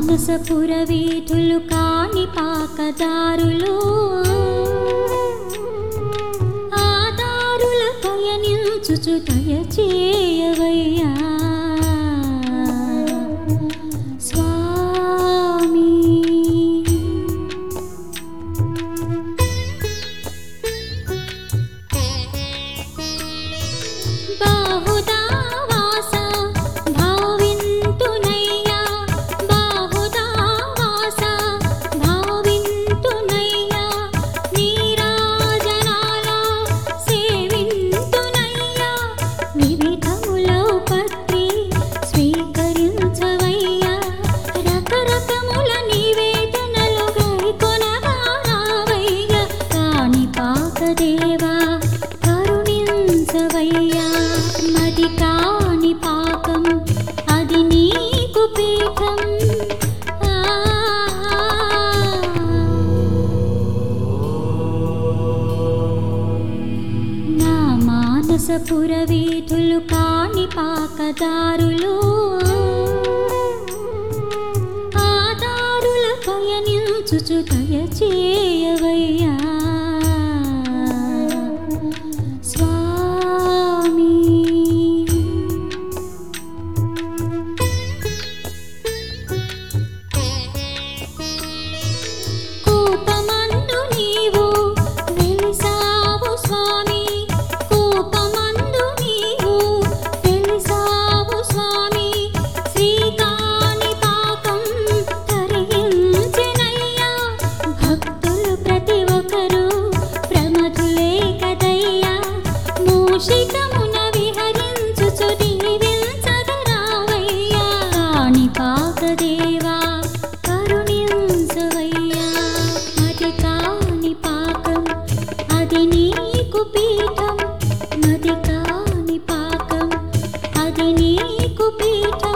మానసపుర వీధులు కాని పాకదారులు ఆదారుల పయనించుచు దయచేయవయ్యా స్వామి బాహుదా వాస భావింతునయ్యా బాహుదా వాస భావింతునయ్యా నీరాజనాల సేవింతునయ్యా వివిధములో పత్రి స్వీకరించవయ్యా రకరకముల నివేదనలు గైకొనగా రావయ్యా కాని పాకదేవా కరుణించవయ్యా మది కాని పాకం అది నీకు పీఠం ఆ నా మానసపుర వీధులు కాని పాకదారులు ఆదారుల పయనించుచు దయచేయవయ్యా స్వామి కోపమందు నీవు వెలిసావు స్వామి కోపమందు నీవు వెలిసావు స్వామి శ్రీకాని పాకం కరిగించెనయ్యా భక్తులు ప్రతి ఒక్కరు ప్రమధులే కదయ్యా మూషికమున విహరించుచు దీవించదరావయ్యా కాని పాకదేవా కరుణించవయ్యా అది కాని పాకం అది నీకు పీఠం అది కాని పాకం అది నీకు పీఠం